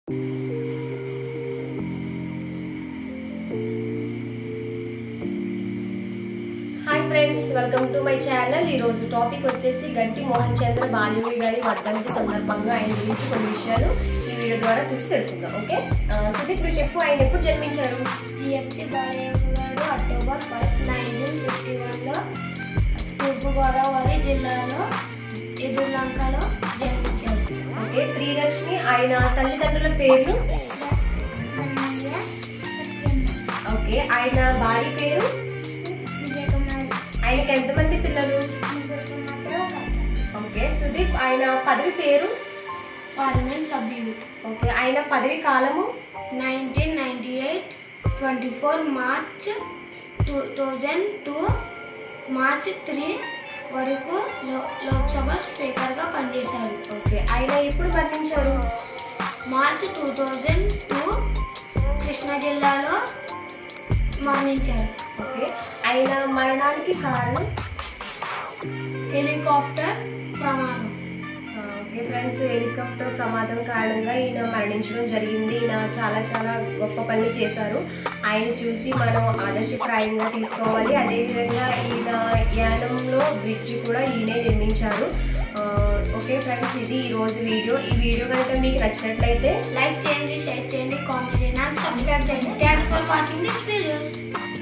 hi friends welcome to my channel ఈ రోజు topic వచ్చేసి గంటి మోహన్ చంద్ర బాలయోగి గారి వర్ధంతి సందర్భంగా ఆయన గురించి కొన్ని విషయాలు ఈ వీడియో ద్వారా చూసి తెలుసుకుందాం ఓకే సుదీప్ నువ్వు చెప్పు ఆయన ఎప్పుడు జన్మించారు జిఎంసి బాలయ్య గారు అక్టోబర్ ఫస్ట్ నైన్టీన్ ఫిఫ్టీ వన్లో తూర్పుగోదావరి జిల్లాలో ఎదుర్లంకలో జన్మించారు ఓకే ప్రియదర్శిని ఆయన తల్లిదండ్రుల పేర్లు ఓకే ఆయన భార్య పేరు ఆయనకి ఎంతమంది పిల్లలు ఓకే సుదీప్ ఆయన పదవి పేరు పార్లమెంట్ సభ్యుడు ఓకే ఆయన పదవి కాలము nineteen ninety eight twenty four March two thousand two March three వరకు లో లోక్సభ స్పీకర్గా పనిచేశారు ఓకే ఆయన ఎప్పుడు మరణించారు March two thousand two Krishna జిల్లాలో మరణించారు ఓకే ఆయన మరణానికి కారణం హెలికాప్టర్ ప్రమాదం ఆ, ఓకే ఫ్రెండ్స్ హెలికాప్టర్ ప్రమాదం కారణంగా ఈయన మరణించడం జరిగింది ఈయన చాలా చాలా గొప్ప పనులు చేశారు ఆయన చూసి మనం ఆదర్శప్రాయంగా తీసుకోవాలి అదేవిధంగా ఈయన యానంలో బ్రిడ్జ్ కూడా ఈయనే నిర్మించారు ఆ, ఓకే ఫ్రెండ్స్ ఇది ఈ రోజు వీడియో ఈ వీడియో కనుక మీకు నచ్చినట్లయితే లైక్ చేయండి షేర్ చేయండి కామెంట్ చేయండి అండ్ సబ్స్క్రైబ్ చేయండి thanks for watching this video